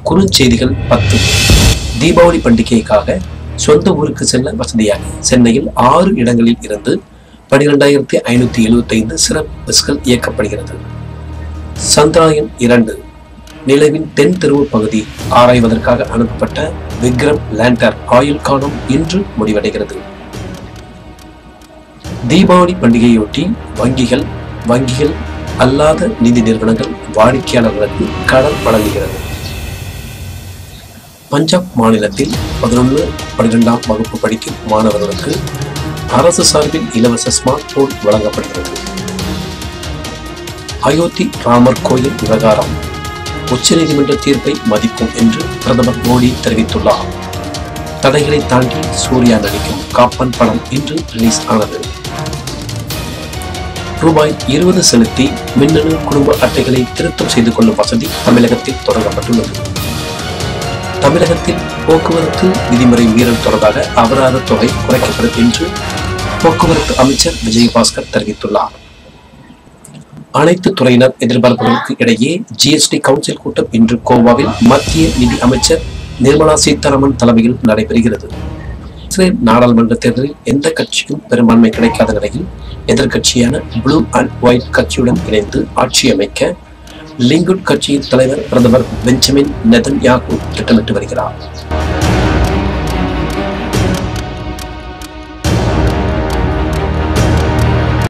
குறுஞ்செய்திகள் பத்து தீபாவளி பண்டிகைக்காக சொந்த ஊருக்கு செல்ல வசதியாக சென்னையில் ஆறு இடங்களில் இருந்து பனிரெண்டாயிரத்தி ஐநூத்தி எழுபத்தி ஐந்து சிறப்பு பஸ்கள் இயக்கப்படுகிறது சந்திராயன் இரண்டு நிலவின் தென் துருவ பகுதி ஆராய்வதற்காக அனுப்பப்பட்ட விக்ரம் லேண்டர் ஆயுள் காலம் இன்று முடிவடைகிறது தீபாவளி பண்டிகையொட்டி வங்கிகள் வங்கிகள் அல்லாத நிதி நிறுவனங்கள் வாடிக்கையாளர்களுக்கு கடன் வழங்குகிறது பஞ்சாப் மாநிலத்தில் பதினொன்று பன்னிரெண்டாம் வகுப்பு படிக்கும் மாணவர்களுக்கு அரசு சார்பில் இலவச ஸ்மார்ட் போன் வழங்கப்படுகிறது அயோத்தி ராமர் கோயில் விவகாரம் உச்சநீதிமன்ற தீர்ப்பை மதிக்கும் என்று பிரதமர் மோடி தெரிவித்துள்ளார் தடைகளை தாண்டி சூர்யா நடிக்கும் காப்பன் படம் இன்று ரிலீஸ் ஆனது ரூபாய் இருபது செலுத்தி மின்னணு குடும்ப அட்டைகளை திருத்தம் செய்து கொள்ளும் வசதி தமிழகத்தில் தொடங்கப்பட்டுள்ளது தமிழகத்தில் போக்குவரத்து விதிமுறை மீறல் தொடர்பாக அபராத தொகை குறைக்கப்படும் என்று போக்குவரத்து அமைச்சர் விஜயபாஸ்கர் தெரிவித்துள்ளார் அனைத்து துறையினர் எதிர்பார்ப்புகளுக்கு இடையே ஜிஎஸ்டி கவுன்சில் கூட்டம் இன்று கோவாவில் மத்திய நிதி அமைச்சர் நிர்மலா சீதாராமன் தலைமையில் நடைபெறுகிறது இஸ்ரேல் நாடாளுமன்ற தேர்தலில் எந்த கட்சிக்கும் பெரும்பான்மை கிடைக்காத நிலையில் எதிர்க்கட்சியான ப்ளூ அண்ட் ஒயிட் கட்சியுடன் இணைந்து ஆட்சி அமைக்க லிங்குட் கட்சியின் தலைவர் பிரதமர் பெஞ்சமின் நெதன்யாகு திட்டமிட்டு வருகிறார்